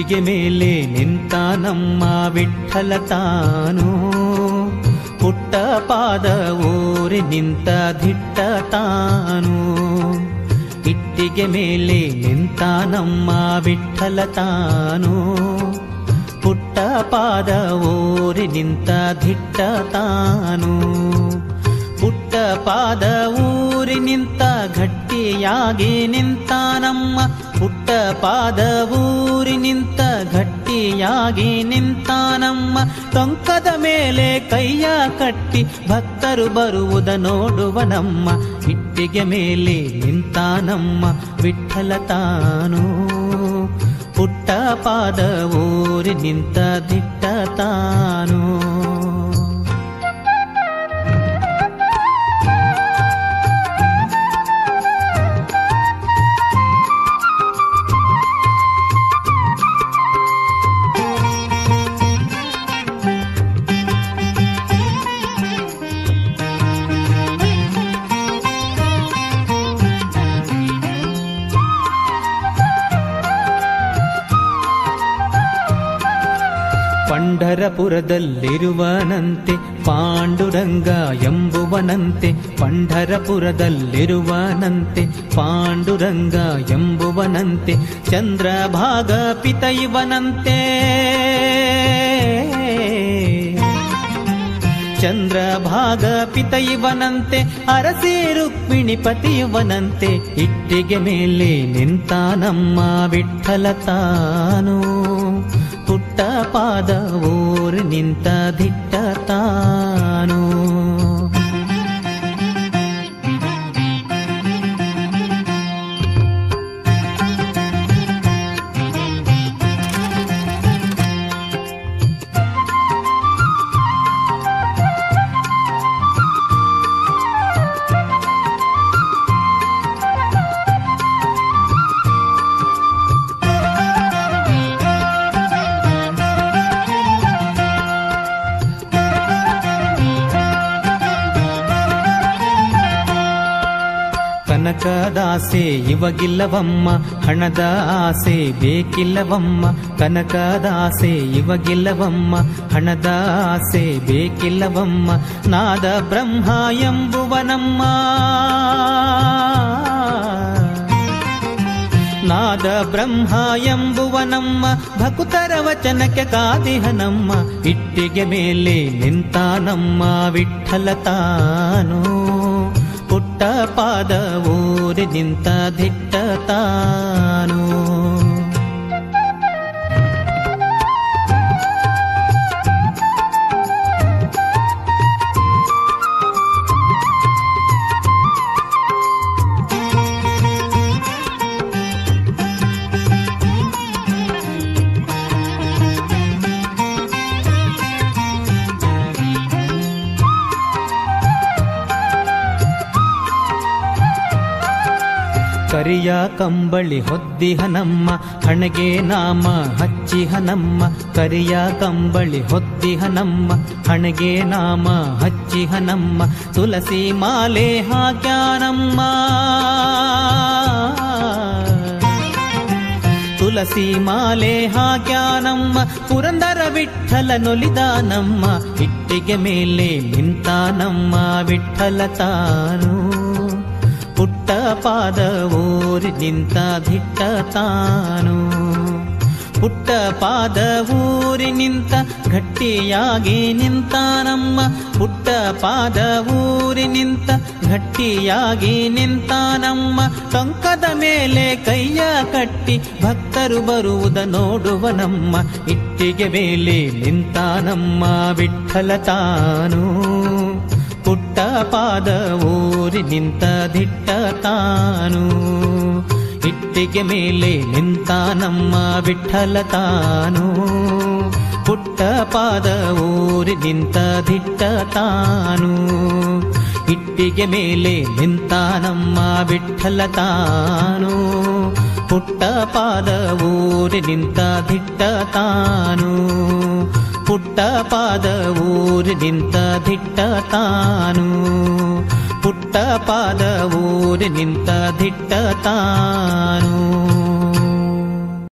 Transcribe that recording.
ಇಟ್ಟಿಗೆ ಮೇಲೆ ನಿಂತ ನಮ್ಮ ವಿಠಲ ತಾನು ಪುಟ್ಟ ಪಾದ ಊರಿ ನಿಂತ ದಿಟ್ಟ ತಾನು ಇಟ್ಟಿಗೆ ಮೇಲೆ ನಿಂತ ನಮ್ಮ ವಿಠಲ ತಾನು ಪುಟ್ಟ ಪಾದ ಊರಿ ನಿಂತ ದಿಟ್ಟ ತಾನು ಪುಟ್ಟ ಪಾದ ಊರಿ ನಿಂತ ಗಟ್ಟಿಯಾಗಿ ನಿಂತ ನಮ್ಮ ಪುಟ್ಟ ಪಾದ ಊರಿ ನಿಂತ ಗಟ್ಟಿಯಾಗಿ ನಿಂತ ನಮ್ಮ ಟೊಂಕದ ಮೇಲೆ ಕೈಯ ಕಟ್ಟಿ ಭಕ್ತರು ಬರುವುದ ನೋಡುವ ನಮ್ಮ ಇಟ್ಟಿಗೆ ಮೇಲೆ ನಿಂತ ನಮ್ಮ ವಿಠಲ ತಾನು ಪುಟ್ಟ ಪಾದ ಊರಿ ನಿಂತ ದಿಟ್ಟ ತಾನು ಪಂಢರಪುರದಲ್ಲಿರುವನಂತೆ ಪಾಂಡುರಂಗ ಎಂಬುವನಂತೆ ಪಂಢರಪುರದಲ್ಲಿರುವನಂತೆ ಪಾಂಡುರಂಗ ಎಂಬುವನಂತೆ ಚಂದ್ರಭಾಗ ಪಿತ ಇವನಂತೆ ಚಂದ್ರಭಾಗ ಪಿತ ಇವನಂತೆ ಅರಸಿ ರುಕ್ಮಿಣಿ ಪತಿಯವನಂತೆ ಇಟ್ಟಿಗೆ ಮೇಲೆ ನಿಂತ ನಮ್ಮ ವಿಠಲ ತಾನು ಪುಟ್ಟ ಪಾದ ಊರು ನಿಂತ ದಿಟ್ಟ ತಾನು ಕನಕದಾಸೆ ಇವಗಿಲ್ಲವಮ್ಮ ಹಣದ ಆಸೆ ಬೇಕಿಲ್ಲವಮ್ಮ ಕನಕದಾಸೆ ಇವಗಿಲ್ಲವಮ್ಮ ಹಣದ ಆಸೆ ಬೇಕಿಲ್ಲವಮ್ಮ ನಾದ ಬ್ರಹ್ಮ ಎಂಬುವನಮ್ಮ ನಾದ ಬ್ರಹ್ಮ ಎಂಬುವನಮ್ಮ ಭಕುತರ ವಚನಕ್ಕೆ ಕಾದಿಹನಮ್ಮ ಇಟ್ಟಿಗೆ ಮೇಲೆ ನಿಂತ ನಮ್ಮ ವಿಠಲ ತಾನು ಪುಟ್ಟ ಪಾದ ಊರಿ ನಿಂತ ದಿಟ್ಟ ತಾನು ಕರಿಯ ಕಂಬಳಿ ಹೊದ್ದಿಹನಮ್ಮ ಹಣಗೆ ನಾಮ ಹಚ್ಚಿಹನಮ್ಮ ಕರಿಯ ಕಂಬಳಿ ಹೊದ್ದಿಹನಮ್ಮ ಹಣಗೆ ನಾಮ ಹಚ್ಚಿಹನಮ್ಮ ತುಳಸಿ ಮಾಲೆ ಹಾಕ್ಯಾನಮ್ಮ ತುಳಸಿ ಮಾಲೆ ಹಾಕ್ಯಾನಮ್ಮ ಪುರಂದರ ವಿಠಲ ನೊಲಿದಾನಮ್ಮ ಇಟ್ಟಿಗೆ ಮೇಲೆ ನಿಂತ ನಮ್ಮ ವಿಠಲ ತಾನು ಪುಟ್ಟ ಪಾದ ಊರಿ ನಿಂತ ದಿಟ್ಟ ತಾನು ಪುಟ್ಟ ಪಾದ ಊರಿ ನಿಂತ ಗಟ್ಟಿಯಾಗಿ ನಿಂತ ನಮ್ಮ ಪುಟ್ಟ ಪಾದ ಊರಿ ನಿಂತ ಗಟ್ಟಿಯಾಗಿ ನಿಂತ ನಮ್ಮ ಟೊಂಕದ ಮೇಲೆ ಕೈಯ ಕಟ್ಟಿ ಭಕ್ತರು ಬರುವುದ ನೋಡುವ ನಮ್ಮ ಇಟ್ಟಿಗೆ ಮೇಲೆ ನಿಂತ ನಮ್ಮ ವಿಠಲ ತಾನು ಪುಟ್ಟ ಪಾದ ಊರಿ ನಿಂತ ದಿಟ್ಟ ತಾನು ಇಟ್ಟಿಗೆ ಮೇಲೆ ನಿಂತ ನಮ್ಮ ವಿಠಲ ತಾನು ಪುಟ್ಟ ಪಾದ ಊರಿ ನಿಂತ ದಿಟ್ಟ ತಾನು ಇಟ್ಟಿಗೆ ಮೇಲೆ ನಿಂತ ನಮ್ಮ ವಿಠಲ ತಾನು ಪುಟ್ಟ ಪಾದ ಊರಿ ನಿಂತ ದಿಟ್ಟ ತಾನು ಪುಟ್ಟ ಪಾದ ಊರಿ ನಿಂತ ದಿಟ್ಟ ತಾನು ಪುಟ್ಟ ಪಾದ ಊರಿ ನಿಂತ ದಿಟ್ಟ ತಾನು